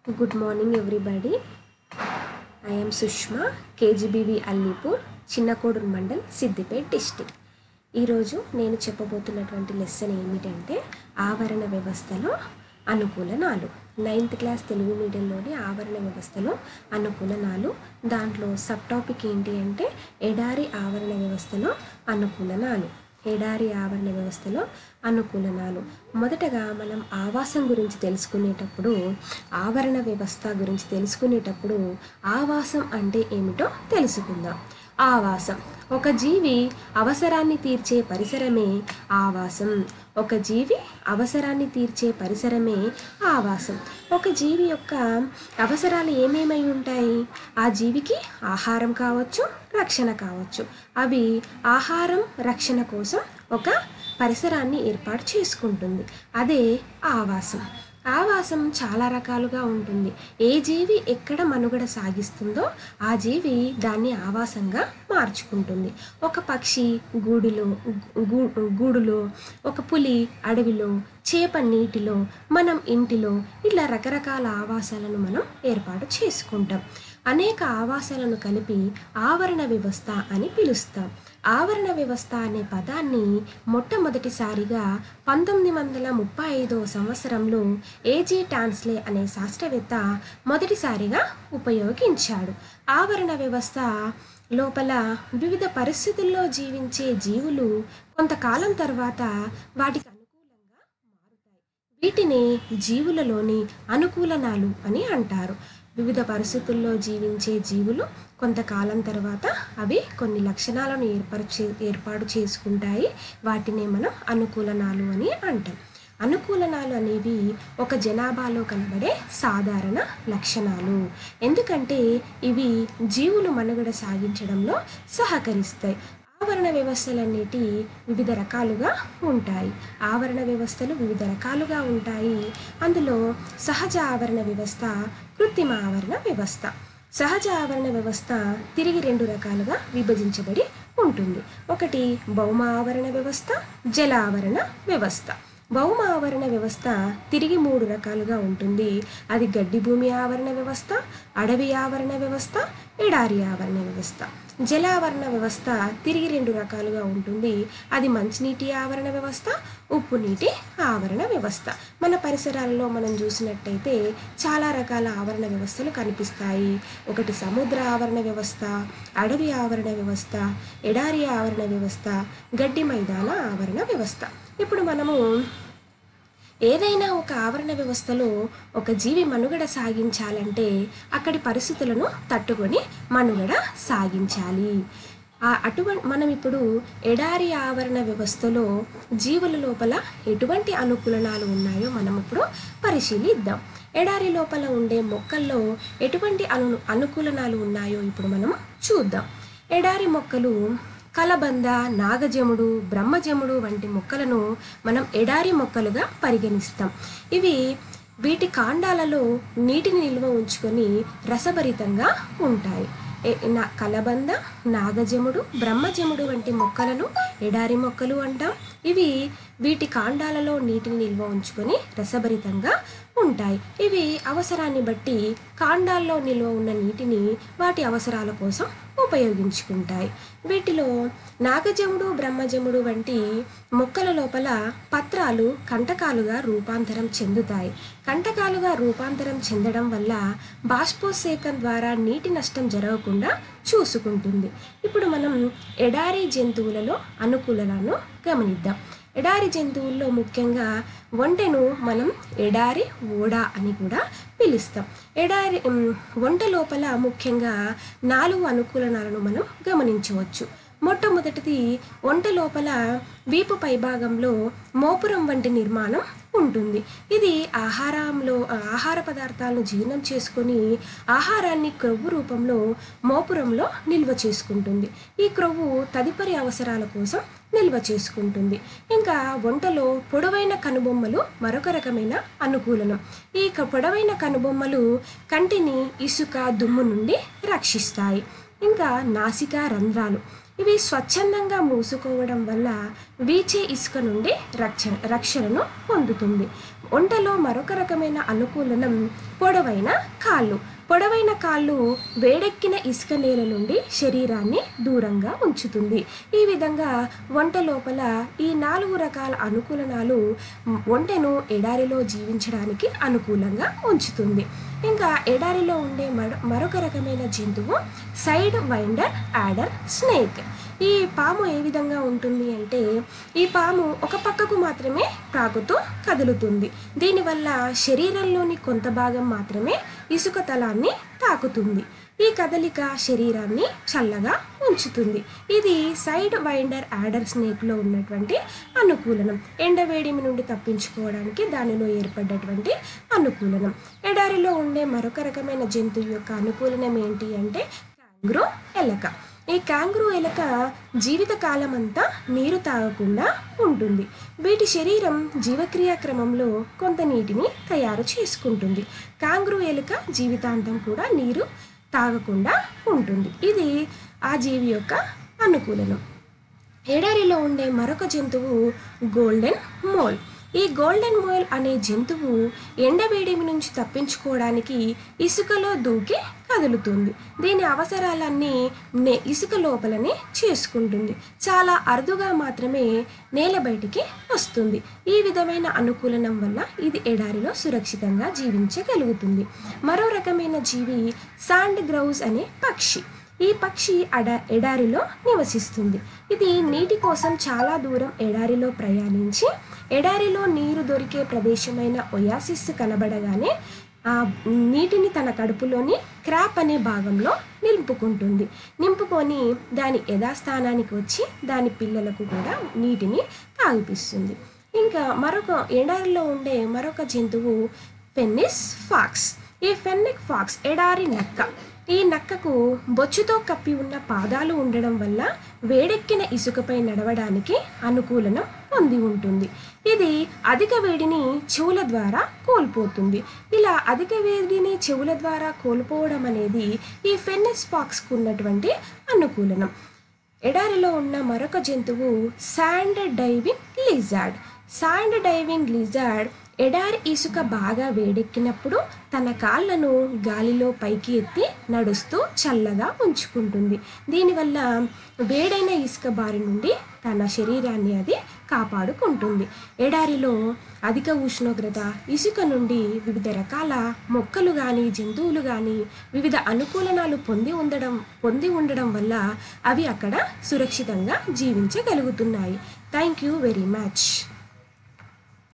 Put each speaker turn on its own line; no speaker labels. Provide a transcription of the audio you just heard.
good morning everybody I am Sushma KGBV Allipur Chinnakoduru mandal Siddipet district ఈరోజు నేను చెప్పబోతున్నటువంటి లెసన్ ఏమిటంటే ఆవరణ వ్యవస్థలో అనుకూలనాలు నైన్త్ క్లాస్ తెలుగు మీడియంలోని ఆవరణ వ్యవస్థలో అనుకూలనాలు దాంట్లో సబ్ టాపిక్ ఏంటి అంటే ఎడారి ఆవరణ వ్యవస్థలో అనుకూలనాలు ఎడారి ఆవరణ వ్యవస్థలో అనుకూలనాలు మొదటగా మనం ఆవాసం గురించి తెలుసుకునేటప్పుడు ఆవరణ వ్యవస్థ గురించి తెలుసుకునేటప్పుడు ఆవాసం అంటే ఏమిటో తెలుసుకుందాం ఆవాసం ఒక జీవి అవసరాన్ని తీర్చే పరిసరమే ఆవాసం ఒక జీవి అవసరాన్ని తీర్చే పరిసరమే ఆవాసం ఒక జీవి యొక్క అవసరాలు ఏమేమై ఉంటాయి ఆ జీవికి ఆహారం కావచ్చు రక్షణ కావచ్చు అవి ఆహారం రక్షణ కోసం ఒక పరిసరాన్ని ఏర్పాటు చేసుకుంటుంది అదే ఆవాసం ఆవాసం చాలా రకాలుగా ఉంటుంది ఏ జీవి ఎక్కడ మనుగడ సాగిస్తుందో ఆ జీవి దాన్ని ఆవాసంగా మార్చుకుంటుంది ఒక పక్షి గూడులో గూ- గూడులో ఒక పులి అడవిలో చేప నీటిలో మనం ఇంటిలో ఇలా రకరకాల ఆవాసాలను మనం ఏర్పాటు చేసుకుంటాం అనేక ఆవాసాలను కలిపి ఆవరణ వ్యవస్థ అని పిలుస్తాం ఆవరణ వ్యవస్థ అనే పదాన్ని మొట్టమొదటిసారిగా పంతొమ్మిది వందల ముప్పై ఐదో సంవత్సరంలో ఏజీ టాన్స్లే అనే శాస్త్రవేత్త మొదటిసారిగా ఉపయోగించాడు ఆవరణ వ్యవస్థ లోపల వివిధ పరిస్థితుల్లో జీవించే జీవులు కొంతకాలం తర్వాత వాటికి అనుకూలంగా మారుతాయి వీటిని జీవులలోని అనుకూలనాలు అని అంటారు వివిధ పరిస్థితుల్లో జీవించే జీవులు కొంతకాలం తర్వాత అవి కొన్ని లక్షణాలను ఏర్పరిచే ఏర్పాటు చేసుకుంటాయి వాటినే మనం అనుకూలనాలు అని అంటాం అనుకూలనాలు అనేవి ఒక జనాభాలో కనబడే సాధారణ లక్షణాలు ఎందుకంటే ఇవి జీవులు మనుగడ సాగించడంలో సహకరిస్తాయి ఆవరణ వ్యవస్థలన్నిటి వివిధ రకాలుగా ఉంటాయి ఆవరణ వ్యవస్థలు వివిధ రకాలుగా ఉంటాయి అందులో సహజ ఆవరణ వ్యవస్థ కృత్రిమ ఆవరణ వ్యవస్థ సహజ ఆవరణ వ్యవస్థ తిరిగి రెండు రకాలుగా విభజించబడి ఉంటుంది ఒకటి భౌమ ఆవరణ వ్యవస్థ జల ఆవరణ వ్యవస్థ భౌమ ఆవరణ వ్యవస్థ తిరిగి మూడు రకాలుగా ఉంటుంది అది గడ్డి భూమి ఆవరణ వ్యవస్థ అడవి ఆవరణ వ్యవస్థ ఎడారి ఆవరణ వ్యవస్థ జలావరణ వ్యవస్థ తిరిగి రెండు రకాలుగా ఉంటుంది అది మంచినీటి ఆవరణ వ్యవస్థ ఉప్పు నీటి ఆవరణ వ్యవస్థ మన పరిసరాలలో మనం చూసినట్టయితే చాలా రకాల ఆవరణ వ్యవస్థలు కనిపిస్తాయి ఒకటి సముద్ర ఆవరణ వ్యవస్థ అడవి ఆవరణ వ్యవస్థ ఎడారి ఆవరణ వ్యవస్థ గడ్డి మైదాన ఆవరణ వ్యవస్థ ఇప్పుడు మనము ఏదైనా ఒక ఆవరణ వ్యవస్థలో ఒక జీవి మనుగడ సాగించాలంటే అక్కడి పరిస్థితులను తట్టుకొని మనుగడ సాగించాలి ఆ అటువంటి మనం ఇప్పుడు ఎడారి ఆవరణ వ్యవస్థలో జీవుల లోపల ఎటువంటి అనుకూలనాలు ఉన్నాయో మనం ఇప్పుడు పరిశీలిద్దాం ఎడారి లోపల ఉండే మొక్కల్లో ఎటువంటి అను అనుకూలనాలు ఉన్నాయో ఇప్పుడు మనం చూద్దాం ఎడారి మొక్కలు కలబంద నాగజముడు బ్రహ్మజముడు వంటి మొక్కలను మనం ఎడారి మొక్కలుగా పరిగణిస్తాం ఇవి వీటి కాండాలలో నీటిని నిల్వ ఉంచుకొని రసభరితంగా ఉంటాయి ఏ- నా కలబంద నాగజముడు బ్రహ్మజముడు వంటి మొక్కలను ఎడారి మొక్కలు అంటాం ఇవి వీటి కాండాలలో నీటిని నిల్వ ఉంచుకొని రసభరితంగా ఉంటాయి ఇవి అవసరాన్ని బట్టి కాండాల్లో నిల్వ ఉన్న నీటిని వాటి అవసరాల కోసం ఉపయోగించుకుంటాయి వీటిలో నాగజముడు బ్రహ్మజముడు వంటి మొక్కల లోపల పత్రాలు కంటకాలుగా రూపాంతరం చెందుతాయి కంటకాలుగా రూపాంతరం చెందడం వల్ల బాష్పోత్సేకం ద్వారా నీటి నష్టం జరగకుండా చూసుకుంటుంది ఇప్పుడు మనం ఎడారి జంతువులలో అనుకూలలను గమనిద్దాం ఎడారి జంతువుల్లో ముఖ్యంగా ఒంటెను మనం ఎడారి ఓడ అని కూడా పిలుస్తాం ఎడారి ఉమ్, ఒంట లోపల ముఖ్యంగా నాలుగు అనుకూలనాలను మనం గమనించవచ్చు మొట్టమొదటిది ఒంట లోపల వీపు పైభాగంలో మోపురం వంటి నిర్మాణం ఉంటుంది ఇది ఆహారంలో ఆహార పదార్థాలను జీర్ణం చేసుకొని ఆహారాన్ని క్రొవ్వు రూపంలో మోపురంలో నిల్వ చేసుకుంటుంది ఈ క్రొవ్వు తదుపరి అవసరాల కోసం నిల్వ చేసుకుంటుంది ఇంకా వంటలో పొడవైన కనుబొమ్మలు మరొక రకమైన అనుకూలనం ఈ క- పొడవైన కనుబొమ్మలు కంటిని ఇసుక దుమ్ము నుండి రక్షిస్తాయి ఇంకా నాసికా రంధ్రాలు ఇవి స్వచ్ఛందంగా మూసుకోవడం వల్ల వీచే ఇసుక నుండి రక్షణ రక్షణను పొందుతుంది ఒంటలో మరొక రకమైన అనుకూలనం పొడవైన కాళ్ళు పొడవైన కాళ్ళు వేడెక్కిన ఇసుక నేల నుండి శరీరాన్ని దూరంగా ఉంచుతుంది ఈ విధంగా వంట లోపల ఈ నాలుగు రకాల అనుకూలనాలు వంటను ఎడారిలో జీవించడానికి అనుకూలంగా ఉంచుతుంది ఇంకా ఎడారిలో ఉండే మరొ మరొక రకమైన జంతువు సైడ్ వైండర్ యాడర్ స్నేక్ ఈ పాము ఏ విధంగా ఉంటుంది అంటే ఈ పాము ఒక పక్కకు మాత్రమే ప్రాకుతూ కదులుతుంది దీనివల్ల శరీరంలోని కొంత భాగం మాత్రమే ఇసుక తలాన్ని తాకుతుంది ఈ కదలిక శరీరాన్ని చల్లగా ఉంచుతుంది ఇది సైడ్ వైండర్ యాడర్ స్నేక్లో ఉన్నటువంటి అనుకూలనం ఎండవేడిమి నుండి తప్పించుకోవడానికి దానిలో ఏర్పడ్డటువంటి అనుకూలనం ఎడారిలో ఉండే మరొక రకమైన జంతువు యొక్క అనుకూలనం ఏంటి అంటే క్యాంగ్రూ ఎలక ఈ క్యాంగ్రూ ఎలక జీవితకాలం అంతా నీరు తాగకుండా ఉంటుంది వీటి శరీరం జీవక్రియ క్రమంలో కొంత నీటిని తయారు చేసుకుంటుంది కాంగ్రూ ఎలుక జీవితాంతం కూడా నీరు తాగకుండా ఉంటుంది ఇది ఆ జీవి యొక్క అనుకూలనం ఎడారిలో ఉండే మరొక జంతువు గోల్డెన్ మోల్ ఈ గోల్డెన్ మోల్ అనే జంతువు ఎండవేడిమి నుంచి తప్పించుకోవడానికి ఇసుకలో దూకి కదులుతుంది దీని అవసరాలన్నీ నే ఇసుక లోపలనే చేసుకుంటుంది చాలా అరుదుగా మాత్రమే నేల బయటికి వస్తుంది ఈ విధమైన అనుకూలనం వల్ల ఇది ఎడారిలో సురక్షితంగా జీవించగలుగుతుంది మరో రకమైన జీవి శాండ్ గ్రౌజ్ అనే పక్షి ఈ పక్షి అడ ఎడారిలో నివసిస్తుంది ఇది నీటి కోసం చాలా దూరం ఎడారిలో ప్రయాణించి ఎడారిలో నీరు దొరికే ప్రదేశమైన ఒయాసిస్ కనబడగానే ఆ నీటిని తన కడుపులోని క్రాప్ అనే భాగంలో నింపుకుంటుంది నింపుకొని దాని యథాస్థానానికి వచ్చి దాని పిల్లలకు కూడా నీటిని తాగిపిస్తుంది ఇంకా మరొక ఎడారిలో ఉండే మరొక జంతువు ఫెన్నిస్ ఫాక్స్ ఈ ఫెన్నిక్ ఫాక్స్ ఎడారి నక్క ఈ నక్కకు బొచ్చుతో కప్పి ఉన్న పాదాలు ఉండడం వల్ల వేడెక్కిన ఇసుకపై నడవడానికి అనుకూలనం పొంది ఉంటుంది ఇది అధిక వేడిని చెవుల ద్వారా కోల్పోతుంది ఇలా అధిక వేడిని చెవుల ద్వారా కోల్పోవడం అనేది ఈ ఫెన్నిస్ ఫాక్స్కు ఉన్నటువంటి అనుకూలనం ఎడారిలో ఉన్న మరొక జంతువు sand diving lizard sand diving lizard ఎడారి ఇసుక బాగా వేడెక్కినప్పుడు తన కాళ్ళను గాలిలో పైకి ఎత్తి నడుస్తూ చల్లగా ఉంచుకుంటుంది దీనివల్ల వేడైన ఇసుక బారి నుండి తన శరీరాన్ని అది కాపాడుకుంటుంది ఎడారిలో అధిక ఉష్ణోగ్రత ఇసుక నుండి వివిధ రకాల మొక్కలు కానీ జంతువులు కానీ వివిధ అనుకూలనాలు పొంది ఉండడం పొంది ఉండడం వల్ల అవి అక్కడ సురక్షితంగా జీవించగలుగుతున్నాయి థ్యాంక్ యూ వెరీ మచ్